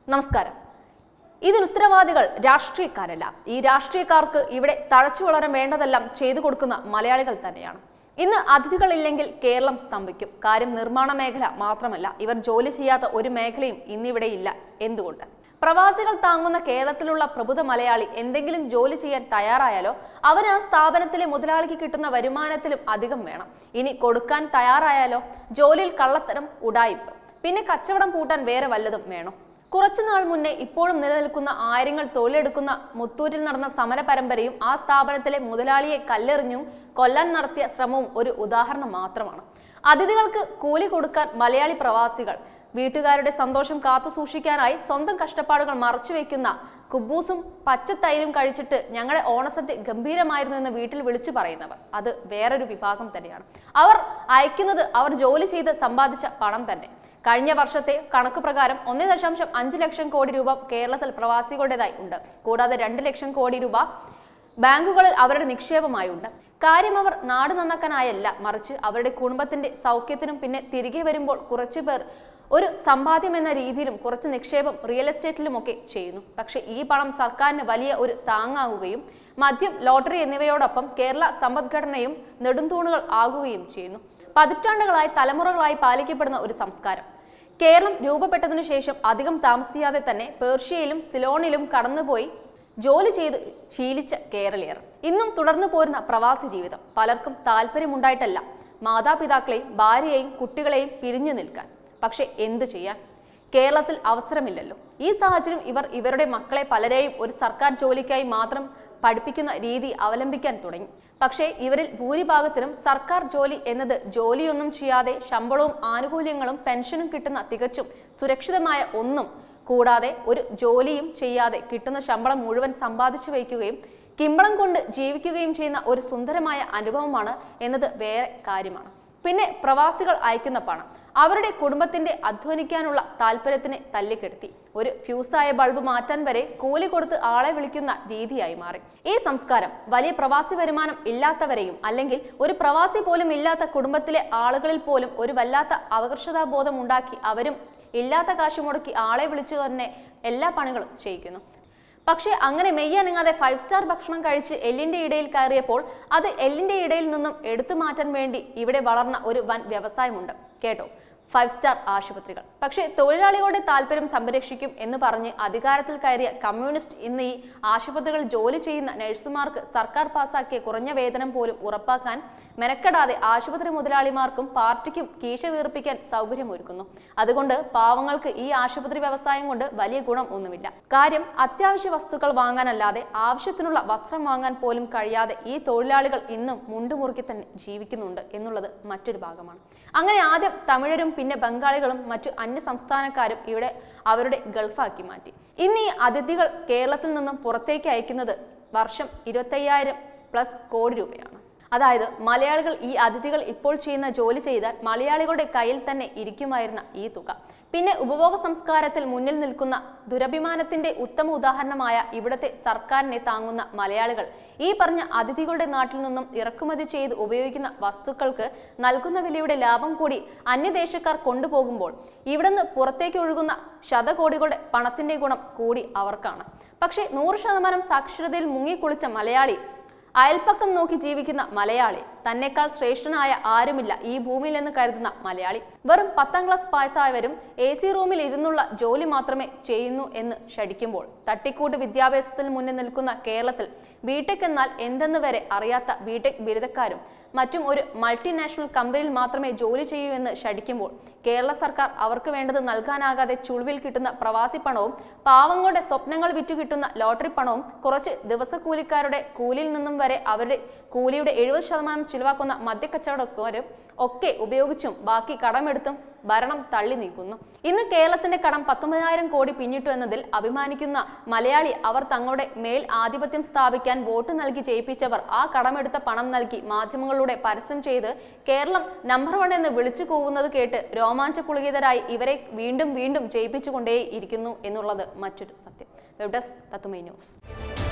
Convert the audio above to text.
നമസ്കാരം ഇതിന് ഉത്തരവാദികൾ രാഷ്ട്രീയക്കാരല്ല ഈ രാഷ്ട്രീയക്കാർക്ക് ഇവിടെ തഴച്ചു വളരാൻ വേണ്ടതെല്ലാം ചെയ്തു കൊടുക്കുന്ന മലയാളികൾ തന്നെയാണ് ഇന്ന് അതിഥികളില്ലെങ്കിൽ കേരളം സ്തംഭിക്കും കാര്യം നിർമ്മാണ മേഖല മാത്രമല്ല ഇവർ ജോലി ചെയ്യാത്ത ഒരു മേഖലയും ഇന്നിവിടെ ഇല്ല എന്തുകൊണ്ട് പ്രവാസികൾ താങ്ങുന്ന കേരളത്തിലുള്ള പ്രബുദ്ധ മലയാളി എന്തെങ്കിലും ജോലി ചെയ്യാൻ തയ്യാറായാലോ അവന് ആ സ്ഥാപനത്തിലെ മുതലാളിക്ക് കിട്ടുന്ന വരുമാനത്തിലും അധികം വേണം ഇനി കൊടുക്കാൻ തയ്യാറായാലോ ജോലിയിൽ കള്ളത്തരം ഉടായിപ്പ് പിന്നെ കച്ചവടം പൂട്ടാൻ വേറെ വല്ലതും വേണോ കുറച്ചുനാൾ മുന്നേ ഇപ്പോഴും നിലനിൽക്കുന്ന ആയിരങ്ങൾ തൊഴിലെടുക്കുന്ന മുത്തൂരിൽ നടന്ന സമര പരമ്പരയും ആ സ്ഥാപനത്തിലെ മുതലാളിയെ കല്ലെറിഞ്ഞും കൊല്ലാൻ നടത്തിയ ശ്രമവും ഒരു ഉദാഹരണം മാത്രമാണ് അതിഥികൾക്ക് കൂലി കൊടുക്കാൻ മലയാളി പ്രവാസികൾ വീട്ടുകാരുടെ സന്തോഷം കാത്തു സൂക്ഷിക്കാനായി സ്വന്തം കഷ്ടപ്പാടുകൾ മറച്ചുവെക്കുന്ന കുബൂസും പച്ചത്തൈരും കഴിച്ചിട്ട് ഞങ്ങളുടെ ഓണസദ്യ ഗംഭീരമായിരുന്നു എന്ന് വീട്ടിൽ വിളിച്ചു പറയുന്നവർ അത് വേറൊരു വിഭാഗം തന്നെയാണ് അവർ അയക്കുന്നത് അവർ ജോലി ചെയ്ത് സമ്പാദിച്ച പണം തന്നെ കഴിഞ്ഞ വർഷത്തെ കണക്ക് പ്രകാരം ഒന്ന് ദശാംശം അഞ്ച് ലക്ഷം കോടി രൂപ കേരളത്തിൽ പ്രവാസികളുടേതായി ഉണ്ട് കൂടാതെ രണ്ട് ലക്ഷം കോടി രൂപ ബാങ്കുകളിൽ അവരുടെ നിക്ഷേപമായുണ്ട് കാര്യം അവർ നാട് നന്നാക്കാനായല്ല മറിച്ച് അവരുടെ കുടുംബത്തിന്റെ സൗഖ്യത്തിനും പിന്നെ തിരികെ വരുമ്പോൾ കുറച്ചു പേർ ഒരു സമ്പാദ്യം എന്ന രീതിയിലും കുറച്ച് നിക്ഷേപം റിയൽ എസ്റ്റേറ്റിലുമൊക്കെ ചെയ്യുന്നു പക്ഷേ ഈ പണം സർക്കാരിന് വലിയ ഒരു താങ്ങാകുകയും മദ്യം ലോട്ടറി എന്നിവയോടൊപ്പം കേരള സമ്പദ്ഘടനയും നെടുന്തൂണുകൾ ആകുകയും ചെയ്യുന്നു പതിറ്റാണ്ടുകളായി തലമുറകളായി പാലിക്കപ്പെടുന്ന ഒരു സംസ്കാരം കേരളം രൂപപ്പെട്ടതിനു ശേഷം അധികം താമസിയാതെ തന്നെ പേർഷ്യയിലും സിലോണിലും കടന്നുപോയി ജോലി ചെയ്ത് ശീലിച്ച കേരളീയർ ഇന്നും തുടർന്നു പോരുന്ന പ്രവാസി ജീവിതം പലർക്കും താല്പര്യമുണ്ടായിട്ടല്ല മാതാപിതാക്കളെയും ഭാര്യയെയും കുട്ടികളെയും പിരിഞ്ഞു നിൽക്കാൻ പക്ഷെ എന്തു ചെയ്യാൻ കേരളത്തിൽ അവസരമില്ലല്ലോ ഈ സാഹചര്യം ഇവർ ഇവരുടെ മക്കളെ പലരെയും ഒരു സർക്കാർ ജോലിക്കായി മാത്രം പഠിപ്പിക്കുന്ന രീതി അവലംബിക്കാൻ തുടങ്ങി പക്ഷേ ഇവരിൽ ഭൂരിഭാഗത്തിനും സർക്കാർ ജോലി എന്നത് ജോലിയൊന്നും ചെയ്യാതെ ശമ്പളവും ആനുകൂല്യങ്ങളും പെൻഷനും കിട്ടുന്ന തികച്ചും സുരക്ഷിതമായ ഒന്നും കൂടാതെ ഒരു ജോലിയും ചെയ്യാതെ കിട്ടുന്ന ശമ്പളം മുഴുവൻ സമ്പാദിച്ചു വയ്ക്കുകയും കിമ്പളം കൊണ്ട് ജീവിക്കുകയും ചെയ്യുന്ന ഒരു സുന്ദരമായ അനുഭവമാണ് എന്നത് വേറെ കാര്യമാണ് പിന്നെ പ്രവാസികൾ അയക്കുന്ന പണം അവരുടെ കുടുംബത്തിന്റെ അധ്വാനിക്കാനുള്ള താല്പര്യത്തിനെ തല്ലിക്കെടുത്തി ഒരു ഫ്യൂസായ ബൾബ് മാറ്റാൻ വരെ കൂലി കൊടുത്ത് ആളെ വിളിക്കുന്ന രീതിയായി മാറി ഈ സംസ്കാരം വലിയ പ്രവാസി വരുമാനം ഇല്ലാത്തവരെയും അല്ലെങ്കിൽ ഒരു പ്രവാസി പോലും ഇല്ലാത്ത കുടുംബത്തിലെ ആളുകളിൽ പോലും ഒരു വല്ലാത്ത അപകർഷതാബോധം ഉണ്ടാക്കി അവരും ഇല്ലാത്ത കാശ് മുടക്കി ആളെ വിളിച്ചു തന്നെ എല്ലാ പണികളും ചെയ്യിക്കുന്നു പക്ഷേ അങ്ങനെ മെയ്യനങ്ങാതെ ഫൈവ് സ്റ്റാർ ഭക്ഷണം കഴിച്ച് എല്ലിന്റെ ഇടയിൽ കയറിയപ്പോൾ അത് എല്ലിന്റെ ഇടയിൽ നിന്നും എടുത്തു മാറ്റാൻ വേണ്ടി ഇവിടെ വളർന്ന ഒരു വൻ വ്യവസായമുണ്ട് കേട്ടോ ഫൈവ് സ്റ്റാർ ആശുപത്രികൾ പക്ഷേ തൊഴിലാളികളുടെ താല്പര്യം സംരക്ഷിക്കും എന്ന് പറഞ്ഞ് അധികാരത്തിൽ കയറിയ കമ്മ്യൂണിസ്റ്റ് ഇന്ന് ഈ ആശുപത്രികളിൽ ജോലി ചെയ്യുന്ന നഴ്സുമാർക്ക് സർക്കാർ പാസാക്കിയ കുറഞ്ഞ വേതനം പോലും ഉറപ്പാക്കാൻ മെനക്കെടാതെ ആശുപത്രി മുതലാളിമാർക്കും പാർട്ടിക്കും കീശ വീർപ്പിക്കാൻ സൗകര്യമൊരുക്കുന്നു അതുകൊണ്ട് പാവങ്ങൾക്ക് ഈ ആശുപത്രി വ്യവസായം കൊണ്ട് വലിയ ഗുണം ഒന്നുമില്ല കാര്യം അത്യാവശ്യ വസ്തുക്കൾ വാങ്ങാനല്ലാതെ ആവശ്യത്തിനുള്ള വസ്ത്രം വാങ്ങാൻ പോലും കഴിയാതെ ഈ തൊഴിലാളികൾ ഇന്നും മുണ്ടുമുറുക്കി തന്നെ ജീവിക്കുന്നുണ്ട് എന്നുള്ളത് മറ്റൊരു ഭാഗമാണ് അങ്ങനെ ആദ്യം തമിഴരും പിന്നെ ബംഗാളികളും മറ്റു അന്യ സംസ്ഥാനക്കാരും ഇവിടെ അവരുടെ ഗൾഫാക്കി മാറ്റി ഇന്ന് ഈ അതിഥികൾ കേരളത്തിൽ നിന്നും പുറത്തേക്ക് അയക്കുന്നത് വർഷം ഇരുപത്തയ്യായിരം പ്ലസ് കോടി രൂപയാണ് അതായത് മലയാളികൾ ഈ അതിഥികൾ ഇപ്പോൾ ചെയ്യുന്ന ജോലി ചെയ്താൽ മലയാളികളുടെ കയ്യിൽ തന്നെ ഇരിക്കുമായിരുന്ന ഈ തുക പിന്നെ ഉപഭോഗ സംസ്കാരത്തിൽ മുന്നിൽ നിൽക്കുന്ന ദുരഭിമാനത്തിന്റെ ഉത്തമ ഉദാഹരണമായ ഇവിടുത്തെ സർക്കാരിനെ താങ്ങുന്ന മലയാളികൾ ഈ പറഞ്ഞ അതിഥികളുടെ നാട്ടിൽ നിന്നും ഇറക്കുമതി ചെയ്ത് ഉപയോഗിക്കുന്ന വസ്തുക്കൾക്ക് നൽകുന്ന വിലയുടെ ലാഭം കൂടി അന്യദേശക്കാർ കൊണ്ടുപോകുമ്പോൾ ഇവിടുന്ന് പുറത്തേക്ക് ഒഴുകുന്ന ശതകോടികളുടെ പണത്തിന്റെ ഗുണം കൂടി അവർക്കാണ് പക്ഷേ നൂറ് ശതമാനം സാക്ഷരതയിൽ മുങ്ങിക്കുളിച്ച മലയാളി അയൽപ്പക്കം നോക്കി ജീവിക്കുന്ന മലയാളി തന്നെക്കാൾ ശ്രേഷ്ഠനായ ആരുമില്ല ഈ ഭൂമിയിൽ എന്ന് കരുതുന്ന മലയാളി വെറും പത്താം ക്ലാസ് പാസ്സായവരും എ സി റൂമിൽ ഇരുന്നുള്ള ജോലി മാത്രമേ ചെയ്യുന്നു എന്ന് ശടിക്കുമ്പോൾ തട്ടിക്കൂട്ട് വിദ്യാഭ്യാസത്തിൽ മുന്നിൽ നിൽക്കുന്ന കേരളത്തിൽ ബിടെക് എന്നാൽ എന്തെന്ന് വരെ അറിയാത്ത ബിടെക് ബിരുദക്കാരും മറ്റും ഒരു മൾട്ടിനാഷണൽ കമ്പനിയിൽ മാത്രമേ ജോലി ചെയ്യൂ എന്ന് ശടിക്കുമ്പോൾ കേരള സർക്കാർ അവർക്ക് വേണ്ടത് നൽകാനാകാതെ ചുളിവിൽ കിട്ടുന്ന പ്രവാസി പണവും പാവങ്ങളുടെ സ്വപ്നങ്ങൾ വിറ്റു കിട്ടുന്ന ലോട്ടറി പണവും കുറച്ച് ദിവസക്കൂലിക്കാരുടെ കൂലിയിൽ നിന്നും വരെ അവരുടെ കൂലിയുടെ എഴുപത് ശതമാനം ചിലവാക്കുന്ന മദ്യക്കച്ചവടക്കാരും ഒക്കെ ഉപയോഗിച്ചും ബാക്കി കടമെടുത്തും ഭരണം തള്ളി നീക്കുന്നു ഇന്ന് കേരളത്തിന്റെ കടം പത്തൊമ്പതിനായിരം കോടി പിന്നിട്ടു എന്നതിൽ അഭിമാനിക്കുന്ന മലയാളി അവർ തങ്ങളുടെ മേൽ ആധിപത്യം സ്ഥാപിക്കാൻ വോട്ട് നൽകി ജയിപ്പിച്ചവർ ആ കടമെടുത്ത പണം നൽകി മാധ്യമങ്ങളിലൂടെ പരസ്യം ചെയ്ത് കേരളം നമ്പർ വൺ എന്ന് വിളിച്ചു കൂവുന്നത് കേട്ട് രോമാഞ്ചപുളികിതരായി ഇവരെ വീണ്ടും വീണ്ടും ജയിപ്പിച്ചുകൊണ്ടേ ഇരിക്കുന്നു എന്നുള്ളത് മറ്റൊരു സത്യം വെബ് ഡെസ്ക് തത്തുമൈ ന്യൂസ്